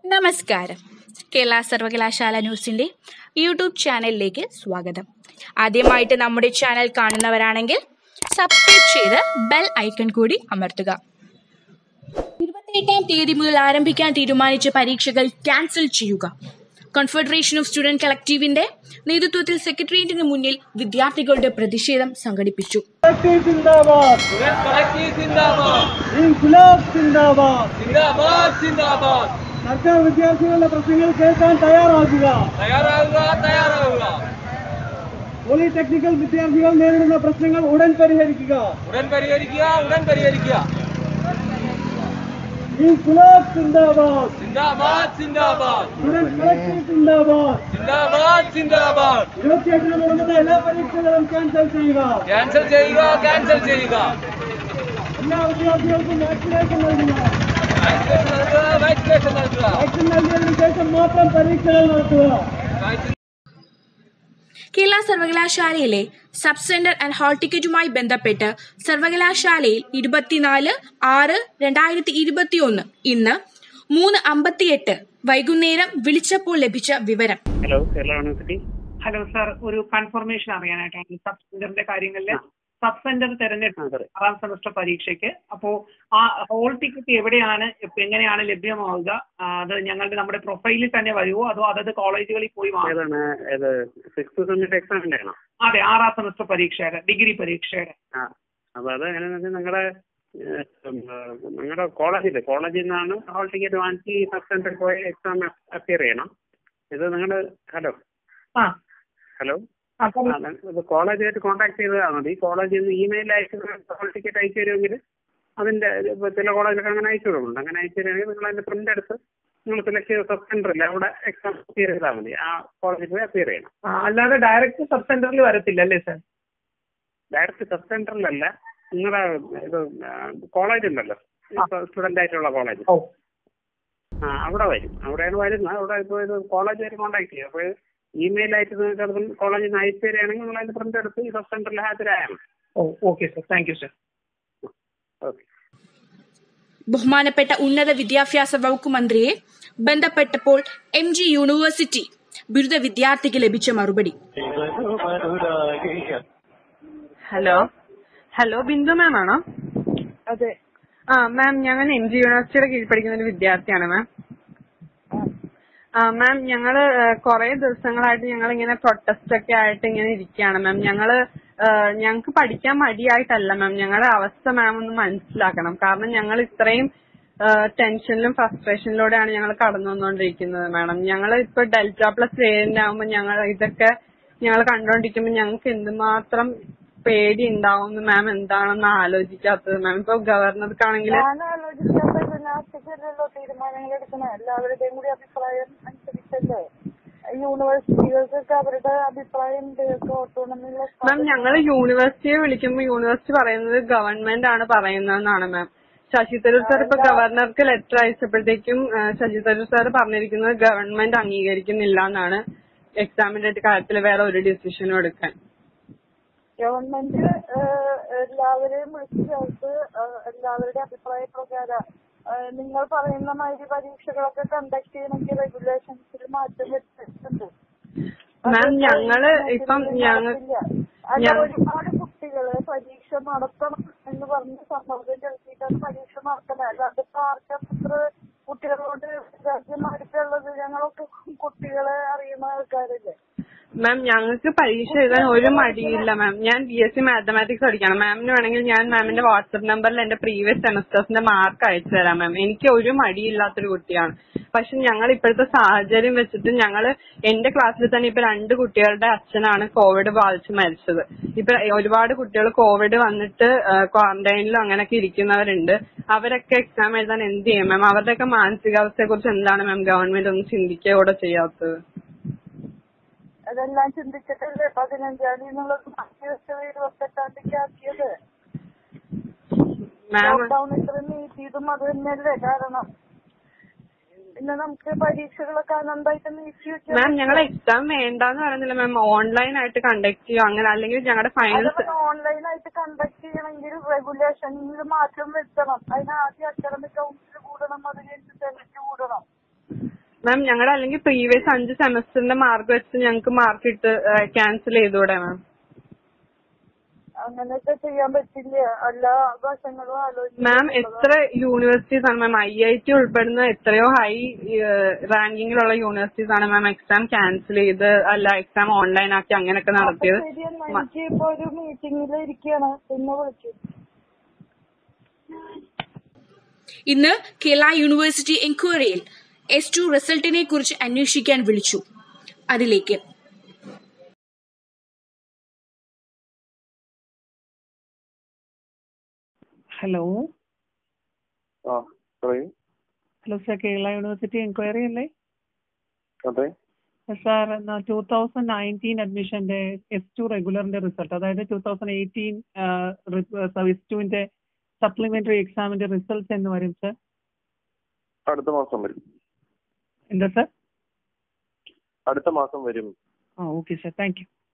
നമസ്കാരം കേരള സർവകലാശാല ന്യൂസിന്റെ യൂട്യൂബ് ചാനലിലേക്ക് സ്വാഗതം ആദ്യമായിട്ട് നമ്മുടെ ചാനൽ കാണുന്നവരാണെങ്കിൽ സബ്സ്ക്രൈബ് ചെയ്ത് ബെൽ ഐക്കൺ കൂടി അമർത്തുക ഇരുപത്തിയെട്ടാം തീയതി മുതൽ ആരംഭിക്കാൻ തീരുമാനിച്ച പരീക്ഷകൾ ക്യാൻസൽ ചെയ്യുക കോൺഫെഡറേഷൻ ഓഫ് സ്റ്റുഡന്റ് കളക്റ്റീവിന്റെ നേതൃത്വത്തിൽ സെക്രട്ടേറിയറ്റിന് മുന്നിൽ വിദ്യാർത്ഥികളുടെ പ്രതിഷേധം സംഘടിപ്പിച്ചു കളക്ടീവ് സിന്ദാബാദ് സ്റ്റുഡന്റ് കളക്ടീവ് സിന്ദാബാദ് ഇൻഖിലാബ് സിന്ദാബാദ് സിന്ദാബാദ് സിന്ദാബാദ് സർക്കാർ വിദ്യാർത്ഥികളുടെ പ്രശ്നങ്ങൾ കേൾക്കാൻ തയ്യാറാകുക തയ്യാറാവുക തയ്യാറാവുക പോളിടെക്നിക്കൽ വിദ്യാർത്ഥികൾ നേരിടുന്ന പ്രശ്നങ്ങൾ ഉടൻ പരിഹരിക്കുക ഉടൻ പരിഹരിക്കുക ഉടൻ പരിഹരിക്കുക ഇൻഖിലാബ് സിന്ദാബാദ് സിന്ദാബാദ് സിന്ദാബാദ് സ്റ്റുഡന്റ് കളക്ടീവ് സിന്ദാബാദ് സിന്ദാബാദ് സിന്ദാബാദ് ഇരുപത്തിയെട്ടിന് നടക്കുന്ന എല്ലാ പരീക്ഷകളും ക്യാൻസൽ ചെയ്യുക ക്യാൻസൽ ചെയ്യുക ക്യാൻസൽ ചെയ്യുക എല്ലാ വിദ്യാർത്ഥികൾക്കും വാക്സിനേഷൻ നൽകുക വാക്സിനേഷൻ നൽകുക വാക്സിനേഷൻ നൽകുക വാക്സിൻ നൽകിയതിനു ശേഷം മാത്രം പരീക്ഷകൾ നടത്തുക വാക്സിൻ കേരള സർവകലാശാലയിലെ സബ് സെന്റർ ആൻഡ് ഹാൾ ടിക്കറ്റുമായി ബന്ധപ്പെട്ട് സർവകലാശാലയിൽ ഇരുപത്തിനാല് ആറ് രണ്ടായിരത്തി ഇരുപത്തിയൊന്ന് ഇന്ന് മൂന്ന് അമ്പത്തിയെട്ട് വൈകുന്നേരം വിളിച്ചപ്പോൾ ലഭിച്ച വിവരം hello Kerala university hello sir ഒരു കൺഫർമേഷൻ അറിയാനായിട്ടാണ് സബ് സെന്ററിന്റെ കാര്യങ്ങളിൽ സബ് സെന്റർ ആ, തെരഞ്ഞെടുപ്പ് sorry. ആറാം സെമസ്റ്റർ പരീക്ഷയ്ക്ക് അപ്പോ ആ ഹോൾ ടിക്കറ്റ് എവിടെയാണ് ഇപ്പൊ എങ്ങനെയാണ് ലഭ്യമാവുക ആ, അത് ഞങ്ങളുടെ നമ്മുടെ പ്രൊഫൈലിൽ തന്നെ വരുമോ അതോ അതത് കോളേജുകളിൽ പോയി വാങ്ങും ഏതാണ് ഏത് സിക്സ് സെമിസ്റ്റർ എക്സാമിന്റെ ആണോ അതെ ആറാം സെമസ്റ്റർ പരീക്ഷയുടെ ഡിഗ്രി പരീക്ഷയുടെ ആ അപ്പൊ അത് എങ്ങനെയാണെന്ന് വെച്ചാൽ നിങ്ങളുടെ നിങ്ങളുടെ കോളേജിൽ കോളേജിൽ നിന്നാണ് ഹാൾ ടിക്കറ്റ് വാങ്ങിച്ച് ഈ സബ് സെന്ററിൽ പോയി എക്സാം അപ്പിയർ ചെയ്യണം ഇത് നിങ്ങളുടെ ഹലോ ആ ഹലോ അപ്പം ഇത് കോളേജായിട്ട് കോൺടാക്ട് ചെയ്താൽ മതി കോളേജിൽ നിന്ന് ഇമെയിൽ അയച്ച് ഹാൾ ടിക്കറ്റ് അയച്ചു തരുമെങ്കിൽ അതിന്റെ ഇപ്പൊ ചില കോളേജിലൊക്കെ അങ്ങനെ അയച്ചു കൊടുക്കുന്നുണ്ട് അങ്ങനെ അയച്ചു തരുമെങ്കിൽ നിങ്ങൾ അതിന്റെ പ്രിന്റ് എടുത്ത് നിങ്ങൾ സെലക്ട് ചെയ്ത സബ് സെന്ററിൽ അവിടെ എക്സാം അപ്പിയർ ചെയ്താൽ മതി ആ കോളേജിൽ പോയി അപ്പിയർ ചെയ്യണം ആ, അല്ലാതെ ഡയറക്റ്റ് സബ് സെന്ററിൽ വരത്തില്ല അല്ലേ സാർ ഡയറക്റ്റ് സബ് സെന്ററിലല്ല നിങ്ങളുടെ ഇത് കോളേജ് ഉണ്ടല്ലോ സ്റ്റുഡന്റ് ആയിട്ടുള്ള കോളേജ് ഓ ആ അവിടെ വരും അവിടെയാണ് വരുന്നത് അവിടെ ഇപ്പോൾ ഇത് കോളേജ് വരെ കോൺടാക്ട് ചെയ്യും അപ്പോൾ ഇമെയിൽ ആയിട്ട് നിങ്ങൾക്ക് അത് കോളേജിൽ നിന്ന് അയച്ചു തരികയാണെങ്കിൽ നിങ്ങൾ അതിന്റെ പ്രിന്റ് എടുത്ത് ഈ സബ് സെന്ററിൽ ഹാജരായാൽ മതി oh okay sir thank you sir okay ബഹുമാനപ്പെട്ട ഉന്നത വിദ്യാഭ്യാസ വകുപ്പ് മന്ത്രിയെ ബന്ധപ്പെട്ടപ്പോൾ എം ജി യൂണിവേഴ്സിറ്റി ബിരുദ വിദ്യാർത്ഥിക്ക് ലഭിച്ച മറുപടി ഹലോ ഹലോ ബിന്ദു മാം ആണോ അതെ ആ മാം ഞങ്ങൾ എം ജി യൂണിവേഴ്സിറ്റിയുടെ കീഴിൽ പഠിക്കുന്ന ഒരു വിദ്യാർത്ഥിയാണ് മാം ആ മാം ഞങ്ങള് കുറെ ദിവസങ്ങളായിട്ട് ഞങ്ങൾ ഇങ്ങനെ പ്രൊട്ടസ്റ്റ് ഒക്കെ ആയിട്ട് ഇങ്ങനെ ഇരിക്കുകയാണ് മാം ഞങ്ങള് ഞങ്ങൾക്ക് പഠിക്കാൻ മടിയായിട്ടല്ല മാം ഞങ്ങളുടെ അവസ്ഥ മാം ഒന്ന് മനസ്സിലാക്കണം കാരണം ഞങ്ങൾ ഇത്രയും ടെൻഷനിലും ഫ്രസ്ട്രേഷനിലൂടെയാണ് ഞങ്ങൾ കടന്നു വന്നുകൊണ്ടിരിക്കുന്നത് മാഡം ഞങ്ങൾ ഇപ്പൊ ഡെൽറ്റ പ്ലസ് വേരിയന്റ് ആകുമ്പോൾ ഞങ്ങൾ ഇതൊക്കെ ഞങ്ങൾ കണ്ടുകൊണ്ടിരിക്കുമ്പോൾ ഞങ്ങൾക്ക് എന്തുമാത്രം പേടി ഉണ്ടാവും മാം എന്താണെന്ന് ആലോചിക്കാത്തത് മാം ഇപ്പൊ ഗവർണർക്കാണെങ്കിൽ ഞാൻ ആലോചിക്കാത്ത ലാസ്റ്റല്ലോ തീരുമാനങ്ങൾ എടുക്കണം എല്ലാവരുടെയും കൂടി അഭിപ്രായം അനുസരിച്ചല്ലേ യൂണിവേഴ്സിറ്റികൾക്കൊക്കെ അവരുടെ അഭിപ്രായം ഓട്ടോണമിയുള്ള മാം ഞങ്ങൾ യൂണിവേഴ്സിറ്റിയെ വിളിക്കുമ്പോൾ യൂണിവേഴ്സിറ്റി പറയുന്നത് ഗവൺമെന്റ് ആണ് പറയുന്നതെന്നാണ് മാം ശശി തരൂർ സാർ ഇപ്പൊ ഗവർണർക്ക് ലെറ്റർ അയച്ചപ്പോഴത്തേക്കും ആ, ശശി തരൂർ സാർ പറഞ്ഞിരിക്കുന്നത് ഗവൺമെന്റ് അംഗീകരിക്കുന്നില്ല എന്നാണ് എക്സാമിന്റെ കാര്യത്തിൽ വേറെ ഒരു ഡിസിഷനും എടുക്കാൻ ഗവൺമെന്റ് ഏഹ്, എല്ലാവരെയും വിളിച്ചു ചേർത്ത് ഏഹ്, എല്ലാവരുടെ അഭിപ്രായ പ്രകാരം ഏഹ്, നിങ്ങൾ പറയുന്ന മാതിരി പരീക്ഷകളൊക്കെ കണ്ടക്ട് ചെയ്യണമെങ്കിൽ റെഗുലേഷൻസിൽ മാറ്റം വരുത്തിയിട്ടുണ്ട് മാം ഞങ്ങള് ഇപ്പം ഞങ്ങൾ അല്ല ഞ- ഒരുപാട് കുട്ടികള് പരീക്ഷ നടത്തണം എന്ന് പറഞ്ഞ് സമ്മർദ്ദം ചെലുത്തിയിട്ടാണ് പരീക്ഷ നടത്തണത് അല്ലാതെ ഇപ്പൊ ആർക്കാ ഇത്ര കുട്ടികളോട് രാജ്യമായിട്ടുള്ളത് ഞങ്ങളൊക്കെ കുട്ടികളെ അറിയുന്ന ആൾക്കാരല്ലേ മാം ഞങ്ങൾക്ക് പരീക്ഷ എഴുതാൻ ഒരു മടിയില്ല മാം ഞാൻ ബി എസ് സി മാത്തമാറ്റിക്സ് പഠിക്കണം മാമിന് വേണമെങ്കിൽ ഞാൻ മാമിന്റെ വാട്സപ്പ് നമ്പറിൽ എന്റെ പ്രീവിയസ് സെമസ്റ്റേഴ്സിന്റെ മാർക്ക് അയച്ചു തരാം മാം എനിക്ക് ഒരു മടിയില്ലാത്തൊരു കുട്ടിയാണ് പക്ഷെ ഞങ്ങൾ ഇപ്പോഴത്തെ സാഹചര്യം വെച്ചിട്ട് ഞങ്ങൾ എന്റെ ക്ലാസ്സിൽ തന്നെ ഇപ്പൊ രണ്ട് കുട്ടികളുടെ അച്ഛനാണ് കോവിഡ് ബാധിച്ച് മരിച്ചത് ഇപ്പൊ ഒരുപാട് കുട്ടികൾ കോവിഡ് വന്നിട്ട് ക്വാറന്റൈനിലും അങ്ങനെയൊക്കെ ഇരിക്കുന്നവരുണ്ട് അവരൊക്കെ എക്സാം എഴുതാൻ എന്ത് ചെയ്യും മാം അവരുടെയൊക്കെ മാനസികാവസ്ഥയെ കുറിച്ച് എന്താണ് മാം ഗവൺമെന്റ് ഒന്ന് ചിന്തിക്കുക കൂടെ ചെയ്യാത്തത് അതെല്ലാം ചിന്തിച്ചിട്ടല്ലേ പതിനഞ്ചാം തീയതി എന്നുള്ളത് മാറ്റി വെച്ചത് ഇരുപത്തെട്ടാം തീയതി ആക്കിയത് മാം ലോക്ക്ഡൌൺ ഇത്ര നീട്ടിയതും അത് തന്നെയല്ലേ കാരണം പിന്നെ നമുക്ക് പരീക്ഷകളൊക്കെ അനന്തായിട്ട് നീട്ടി വെക്കാം മാം ഞങ്ങൾ എക്സാം വേണ്ടാന്ന് പറയുന്നില്ല മാം ഓൺലൈൻ ആയിട്ട് കണ്ടക്ട് ചെയ്യോ അങ്ങനെ അല്ലെങ്കിൽ ഞങ്ങളുടെ ഫൈനൽസ് ഓൺലൈനായിട്ട് കണ്ടക്ട് ചെയ്യണമെങ്കിൽ റെഗുലേഷനിൽ മാറ്റം വരുത്തണം അതിന് ആദ്യം അക്കാഡമിക് കൗൺസിൽ കൂടണം അത് കഴിഞ്ഞ് സെനറ്റ് കൂടണം മാം ഞങ്ങളുടെ അല്ലെങ്കിൽ പ്രീവിയസ് അഞ്ച് സെമസ്റ്ററിന്റെ മാർക്ക് വെച്ച് ഞങ്ങൾക്ക് മാർക്ക് ഇട്ട് ക്യാൻസൽ ചെയ്തൂടെ മാം അങ്ങനെയൊക്കെ ചെയ്യാൻ പറ്റില്ല എല്ലാ വശങ്ങളും ആലോചിച്ച് മാം എത്ര യൂണിവേഴ്സിറ്റീസ് ആണ് മാം ഐ ഐ ടി ഉൾപ്പെടുന്ന എത്രയോ ഹൈ റാങ്കിങ്ങിലുള്ള യൂണിവേഴ്സിറ്റീസ് ആണ് മാം എക്സാം ക്യാൻസൽ ചെയ്ത് അല്ല എക്സാം ഓൺലൈൻ ആക്കി അങ്ങനെയൊക്കെ നടത്തിയത് ശരി എന്നാ എനിക്ക് ഇപ്പൊ ഒരു മീറ്റിംഗിൽ ഇരിക്കുകയാണ് പിന്നെ വിളിച്ചു ഇന്ന് കേരള യൂണിവേഴ്സിറ്റി എൻക്വയറിയിൽ എസ് ടു റിസൾട്ടിനെ കുറിച്ച് അന്വേഷിക്കാൻ വിളിച്ചു അതിലേക്ക് ഹലോ ആ പറയൂ hello sir Kerala university enquiry അല്ലേ അതെ സാർ ടൂ തൗസൻഡ് നയൻറ്റീൻ അഡ്മിഷന്റെ എസ് ടു റെഗുലറിന്റെ റിസൾട്ട് അതായത് ടൂ തൗസൻഡ് എയ്റ്റീൻ എസ് ടുവിന്റെ സപ്ലിമെന്ററി എക്സാമിന്റെ റിസൾട്ട് എന്ന് വരും സാർ അടുത്ത മാസം വരും എന്താ സാർ അടുത്ത മാസം വരും ആ ഓക്കെ സാർ താങ്ക് യു